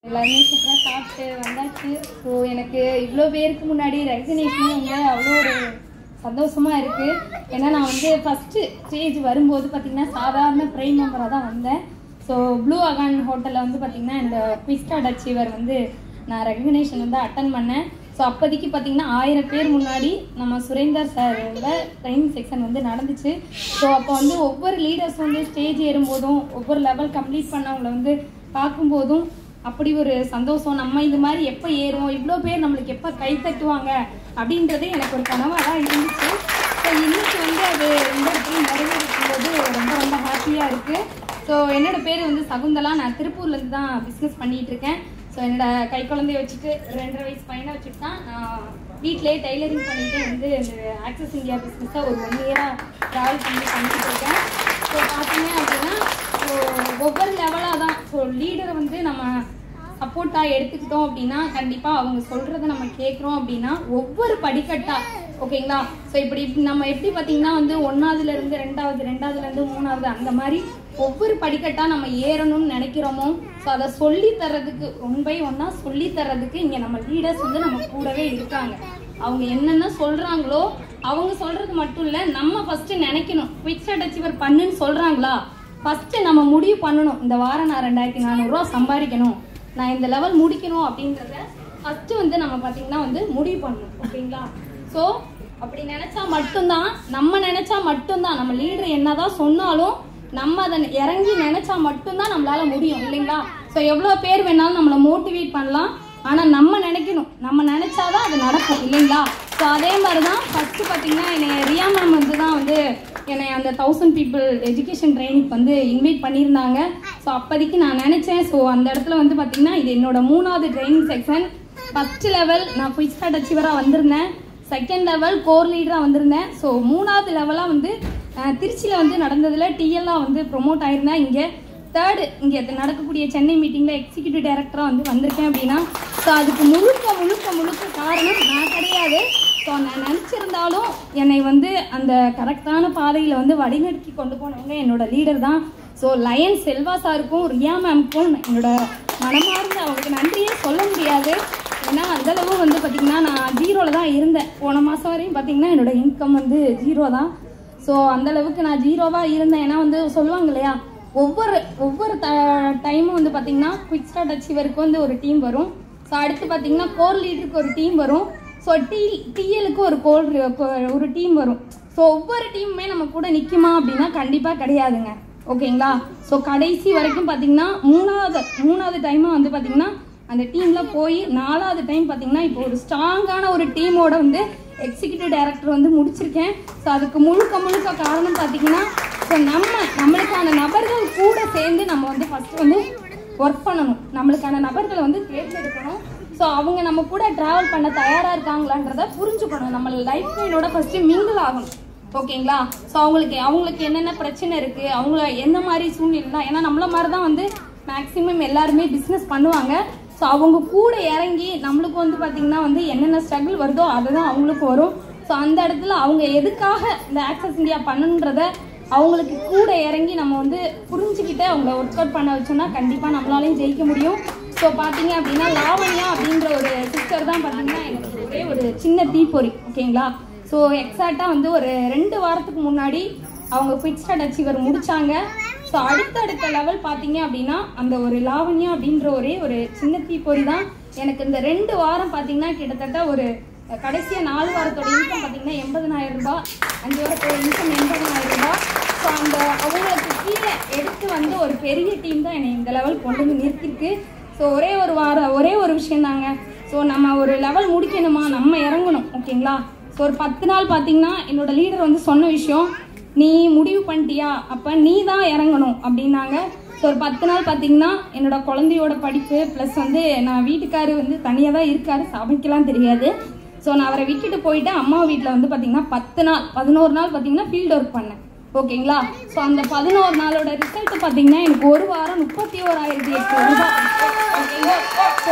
எல்லாருமே சூப்பராக சாப்பிட்டு வந்தாச்சு ஸோ எனக்கு இவ்வளோ பேருக்கு முன்னாடி ரெகக்னேஷன் வந்து அவ்வளோ ஒரு சந்தோஷமா இருக்கு ஏன்னா நான் வந்து ஃபர்ஸ்ட் ஸ்டேஜ் வரும்போது பார்த்தீங்கன்னா சாதாரண பிரைம் மெம்பராக தான் வந்தேன் ஸோ ப்ளூ அகான் ஹோட்டலில் வந்து பார்த்தீங்கன்னா இந்த குவிஸ்டாட் அச்சீவர் வந்து நான் ரெகக்னேஷன் வந்து அட்டன் பண்ணேன் ஸோ அப்போதைக்கு பார்த்தீங்கன்னா ஆயிரம் பேர் முன்னாடி நம்ம சுரேந்தர் சாரோட ட்ரைனிங் செக்ஷன் வந்து நடந்துச்சு ஸோ அப்போ வந்து ஒவ்வொரு லீடர்ஸ் வந்து ஸ்டேஜ் ஏறும்போதும் ஒவ்வொரு லெவல் கம்ப்ளீட் பண்ணவங்கள வந்து பார்க்கும்போதும் அப்படி ஒரு சந்தோஷம் நம்ம இது மாதிரி எப்போ ஏறுவோம் இவ்வளோ பேர் நம்மளுக்கு எப்போ கை தட்டுவாங்க அப்படின்றது எனக்கு ஒரு கனவாக தான் இருந்துச்சு ஸோ இன்னைக்கு வந்து அது இந்த இடத்துல நிறைவேறும் போது ரொம்ப ரொம்ப ஹாப்பியாக இருக்குது ஸோ என்னோட பேர் வந்து சகுந்தலா நான் திருப்பூர்லேருந்து தான் பிஸ்னஸ் பண்ணிட்டு இருக்கேன் ஸோ என்னோட கை குழந்தைய வச்சுட்டு ரெண்டரை வயசு பையனை வச்சுட்டு தான் நான் வீட்டிலேயே டைலரிங் பண்ணிட்டு வந்து இந்த ஆக்சஸ் இந்தியா பிஸ்னஸை ஒரு ஒன் இயராக ட்ராவல் பண்ணி பண்ணிட்டு இருக்கேன் ஸோ பார்த்தீங்க அப்படின்னா ஸோ ஒவ்வொரு லெவலாக தான் ஸோ லீடரை வந்து நம்ம சப்போர்ட்டாக எடுத்துக்கிட்டோம் அப்படின்னா கண்டிப்பாக அவங்க சொல்கிறத நம்ம கேட்குறோம் அப்படின்னா ஒவ்வொரு படிக்கட்டாக ஓகேங்களா ஸோ இப்படி நம்ம எப்படி பார்த்தீங்கன்னா வந்து ஒன்றாவதுலேருந்து ரெண்டாவது ரெண்டாவதுலேருந்து மூணாவது அந்த மாதிரி ஒவ்வொரு படிக்கட்டாக நம்ம ஏறணும்னு நினைக்கிறோமோ ஸோ அதை சொல்லி தர்றதுக்கு ஒன் பை ஒன்னாக சொல்லி தர்றதுக்கு இங்கே நம்ம லீடர்ஸ் வந்து நம்ம கூடவே இருக்காங்க அவங்க என்னென்ன சொல்கிறாங்களோ அவங்க சொல்கிறது மட்டும் இல்லை நம்ம ஃபஸ்ட்டு நினைக்கணும் குவிக் ஸ்டார்ட் அச்சீவர் பண்ணுன்னு சொல்கிறாங்களா ஃபஸ்ட்டு நம்ம முடிவு பண்ணணும் இந்த வாரம் நான் ரெண்டாயிரத்தி நானூறுரூவா சம்பாதிக்கணும் நான் இந்த லெவல் முடிக்கணும் அப்படின்றத ஃபஸ்ட்டு வந்து நம்ம பார்த்தீங்கன்னா வந்து முடிவு பண்ணணும் ஓகேங்களா ஸோ அப்படி நினச்சா மட்டும்தான் நம்ம நினச்சா மட்டும்தான் நம்ம லீடர் என்னதான் சொன்னாலும் நம்ம அதை இறங்கி நினச்சா மட்டும்தான் நம்மளால முடியும் இல்லைங்களா ஸோ எவ்வளோ பேர் வேணாலும் நம்மளை மோட்டிவேட் பண்ணலாம் ஆனால் நம்ம நினைக்கணும் நம்ம நினச்சாதான் அது நடக்கும் இல்லைங்களா ஸோ அதே மாதிரி தான் ஃபஸ்ட்டு பார்த்தீங்கன்னா என்னை ரியா மேம் வந்து தான் வந்து என்னை அந்த தௌசண்ட் பீப்புள் எஜுகேஷன் ட்ரைனிங் வந்து இன்வைட் பண்ணியிருந்தாங்க ஸோ அப்போதைக்கு நான் நினச்சேன் ஸோ அந்த இடத்துல வந்து பார்த்தீங்கன்னா இது என்னோட மூணாவது ட்ரைனிங் செக்ஷன் ஃபர்ஸ்ட் லெவல் நான் குயிக் ஸ்டார்ட் அச்சீவராக வந்திருந்தேன் செகண்ட் லெவல் கோர் லீடராக வந்திருந்தேன் ஸோ மூணாவது லெவலாக வந்து திருச்சியில் வந்து நடந்ததில் டிஎல்லாம் வந்து ப்ரொமோட் ஆயிருந்தேன் இங்கே தேர்டு இங்கே நடக்கக்கூடிய சென்னை மீட்டிங்கில் எக்ஸிக்யூட்டிவ் டைரக்டராக வந்து வந்திருக்கேன் அப்படின்னா ஸோ அதுக்கு முழுக்க முழுக்க முழுக்க காரணம் நான் கிடையாது ஸோ நான் நினச்சிருந்தாலும் என்னை வந்து அந்த கரெக்டான பாதையில் வந்து வழிநடத்தி கொண்டு போனவங்க என்னோட லீடர் தான் ஸோ லயன் செல்வா சாருக்கும் ரியா மேம்க்கும் என்னோட மனமார்ந்த அவங்களுக்கு நன்றியே சொல்ல முடியாது ஏன்னா அந்தளவு வந்து பார்த்திங்கன்னா நான் ஜீரோவில் தான் இருந்தேன் போன மாதம் வரையும் பார்த்திங்கன்னா என்னோட இன்கம் வந்து ஜீரோ தான் ஸோ அந்தளவுக்கு நான் ஜீரோவாக இருந்தேன் ஏன்னா வந்து சொல்லுவாங்க இல்லையா ஒவ்வொரு ஒவ்வொரு ட டைமும் வந்து பார்த்திங்கன்னா குவிக் ஸ்டார்ட் அச்சீவருக்கு வந்து ஒரு டீம் வரும் ஸோ அடுத்து பார்த்திங்கன்னா கோர் லீடருக்கு ஒரு டீம் வரும் ஸோ டி டிஎலுக்கு ஒரு கோல் ஒரு டீம் வரும் ஸோ ஒவ்வொரு டீமுமே நம்ம கூட நிற்குமா அப்படின்னா கண்டிப்பாக கிடையாதுங்க ஓகேங்களா ஸோ கடைசி வரைக்கும் பார்த்தீங்கன்னா மூணாவது மூணாவது டைமாக வந்து பார்த்தீங்கன்னா அந்த டீமில் போய் நாலாவது டைம் பார்த்தீங்கன்னா இப்போ ஒரு ஸ்ட்ராங்கான ஒரு டீமோட வந்து எக்ஸிக்யூட்டிவ் டைரக்டர் வந்து முடிச்சிருக்கேன் ஸோ அதுக்கு முழுக்க முழுக்க காரணம் பார்த்தீங்கன்னா ஸோ நம்ம நம்மளுக்கான நபர்கள் கூட சேர்ந்து நம்ம வந்து ஃபஸ்ட்டு வந்து ஒர்க் பண்ணணும் நம்மளுக்கான நபர்களை வந்து தேர்ந்தெடுக்கணும் ஸோ அவங்க நம்ம கூட ட்ராவல் பண்ண தயாராக இருக்காங்களான்றத புரிஞ்சுக்கணும் நம்ம லைஃப் ஸ்டைலோட ஃபஸ்ட்டு மிங்கிள் ஆகணும் ஓகேங்களா ஸோ அவங்களுக்கு அவங்களுக்கு என்னென்ன பிரச்சனை இருக்குது அவங்கள எந்த மாதிரி சூழ்நிலை தான் ஏன்னா நம்மள மாதிரி தான் வந்து மேக்ஸிமம் எல்லாருமே பிஸ்னஸ் பண்ணுவாங்க ஸோ அவங்க கூட இறங்கி நம்மளுக்கு வந்து பார்த்திங்கன்னா வந்து என்னென்ன ஸ்ட்ரகிள் வருதோ அதுதான் அவங்களுக்கும் வரும் ஸோ அந்த இடத்துல அவங்க எதுக்காக இந்த ஆக்சஸ் இந்தியா பண்ணணுன்றத அவங்களுக்கு கூட இறங்கி நம்ம வந்து புரிஞ்சுக்கிட்டு அவங்கள ஒர்க் அவுட் பண்ண வச்சோம்னா கண்டிப்பாக நம்மளாலையும் ஜெயிக்க முடியும் ஸோ பார்த்தீங்க அப்படின்னா லாவண்யா அப்படின்ற ஒரு சிஸ்டர் தான் பார்த்தீங்கன்னா எனக்கு ஒரே ஒரு சின்ன தீப்பொறி ஓகேங்களா ஸோ எக்ஸாக்டாக வந்து ஒரு ரெண்டு வாரத்துக்கு முன்னாடி அவங்க குவிக் ஸ்டார்ட் அச்சீவர் முடிச்சாங்க ஸோ அடுத்தடுத்த லெவல் பார்த்தீங்க அப்படின்னா அந்த ஒரு லாவண்யா அப்படின்ற ஒரே ஒரு சின்ன தீப்பொறி தான் எனக்கு இந்த ரெண்டு வாரம் பார்த்தீங்கன்னா கிட்டத்தட்ட ஒரு கடைசியாக நாலு வாரத்தோட இன்கம் பார்த்தீங்கன்னா எண்பதனாயிரம் ரூபாய் அஞ்சு வாரத்தோட இன்கம் எண்பதனாயிரம் ரூபாய் ஸோ அந்த அவங்களுக்கு கீழே எடுத்து வந்து ஒரு பெரிய டீம் தான் என்னை இந்த லெவல் கொண்டு வந்து நிறுத்திருக்கு ஸோ ஒரே ஒரு வாரம் ஒரே ஒரு விஷயம் தாங்க ஸோ நம்ம ஒரு லெவல் முடிக்கணுமா நம்ம இறங்கணும் ஓகேங்களா ஸோ ஒரு பத்து நாள் பார்த்தீங்கன்னா என்னோட லீடர் வந்து சொன்ன விஷயம் நீ முடிவு பண்ணிட்டியா அப்போ நீ தான் இறங்கணும் அப்படின்னாங்க ஸோ ஒரு பத்து நாள் பார்த்தீங்கன்னா என்னோட குழந்தையோட படிப்பு ப்ளஸ் வந்து நான் வீட்டுக்காரு வந்து தனியாக தான் இருக்காரு சமைக்கலாம் தெரியாது ஸோ நான் அவரை விட்டுட்டு போயிட்டு அம்மா வீட்டில் வந்து பார்த்தீங்கன்னா பத்து நாள் பதினோரு நாள் பார்த்தீங்கன்னா ஃபீல்டு ஒர்க் பண்ணேன் ஓகேங்களா ஸோ அந்த பதினோரு நாளோட ரிசல்ட் பார்த்தீங்கன்னா எனக்கு ஒரு வாரம் முப்பத்தி ஓராயிரத்தி எட்டு ரூபாய் ஓகேங்களா ஸோ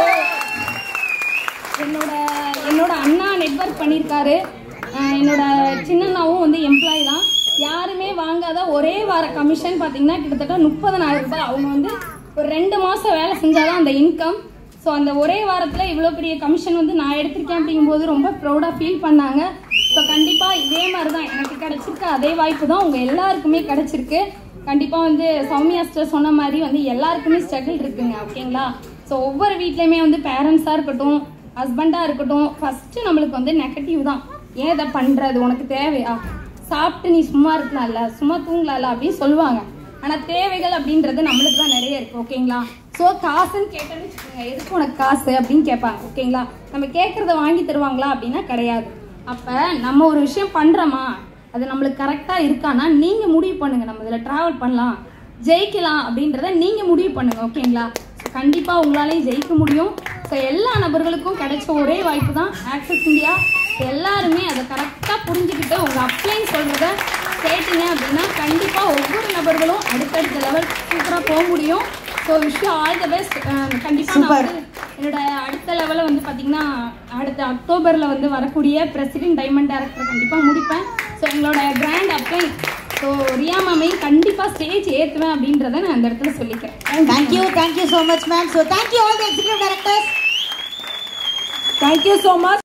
என்னோட என்னோட அண்ணா நெட்ஒர்க் பண்ணியிருக்காரு அஹ் என்னோட சின்னண்ணாவும் வந்து எம்ப்ளாய் தான் யாருமே வாங்காத ஒரே வார கமிஷன் பார்த்தீங்கன்னா கிட்டத்தட்ட முப்பதனாயிரம் ரூபாய் அவங்க வந்து ஒரு ரெண்டு மாதம் வேலை செஞ்சாதான் அந்த இன்கம் ஸோ அந்த ஒரே வாரத்தில் இவ்வளோ பெரிய கமிஷன் வந்து நான் எடுத்திருக்கேன் அப்படிங்கும்போது ரொம்ப ப்ரௌடாக ஃபீல் பண்ணாங்க ஸோ கண்டிப்பாக இதே மாதிரி தான் எனக்கு கிடைச்சிருக்க அதே வாய்ப்பு தான் உங்கள் எல்லாருக்குமே கிடைச்சிருக்கு கண்டிப்பாக வந்து சௌமியா சிஸ்டர் சொன்ன மாதிரி வந்து எல்லாருக்குமே ஸ்ட்ரகிள் இருக்குங்க ஓகேங்களா ஸோ ஒவ்வொரு வீட்லேயுமே வந்து பேரண்ட்ஸாக இருக்கட்டும் ஹஸ்பண்டாக இருக்கட்டும் ஃபஸ்ட்டு நம்மளுக்கு வந்து நெகட்டிவ் தான் ஏன் இதை பண்ணுறது உனக்கு தேவையா சாப்பிட்டு நீ சும்மா இருக்கலாம்ல சும்மா தூங்கலாம்ல அப்படின்னு சொல்லுவாங்க ஆனால் தேவைகள் அப்படின்றது நம்மளுக்கு தான் நிறைய இருக்குது ஓகேங்களா ஸோ காசுன்னு கேட்டேன்னு வச்சுக்கோங்க எதுக்கு உனக்கு காசு அப்படின்னு கேட்பாங்க ஓகேங்களா நம்ம கேட்குறத வாங்கி தருவாங்களா அப்படின்னா கிடையாது அப்போ நம்ம ஒரு விஷயம் பண்ணுறோமா அது நம்மளுக்கு கரெக்டாக இருக்கானா நீங்கள் முடிவு பண்ணுங்கள் நம்ம இதில் ட்ராவல் பண்ணலாம் ஜெயிக்கலாம் அப்படின்றத நீங்கள் முடிவு பண்ணுங்கள் ஓகேங்களா ஸோ கண்டிப்பாக உங்களாலையும் ஜெயிக்க முடியும் ஸோ எல்லா நபர்களுக்கும் கிடைச்ச ஒரே வாய்ப்பு தான் ஆக்சஸ் இந்தியா எல்லாருமே அதை கரெக்டாக புரிஞ்சுக்கிட்டு உங்கள் அப்ளைன்னு சொல்கிறத கேட்டீங்க அப்படின்னா கண்டிப்பாக ஒவ்வொரு நபர்களும் அடுத்தடுத்த லெவல் சூப்பராக போக முடியும் ஸோ விஷயம் ஆல் த பெஸ்ட் கண்டிப்பாக நான் வந்து என்னோட அடுத்த லெவலில் வந்து பார்த்தீங்கன்னா அடுத்த அக்டோபரில் வந்து வரக்கூடிய பிரசிடென்ட் டைமண்ட் டேரக்டர் கண்டிப்பாக முடிப்பேன் ஸோ எங்களோட கிராண்ட் அப்ளை ஸோ ரியா மாமை கண்டிப்பாக ஸ்டேஜ் ஏற்றுவேன் அப்படின்றத நான் அந்த இடத்துல சொல்லிக்கிறேன் Thank you, thank you so much, ma'am. So thank you all the executive directors. Thank you so much.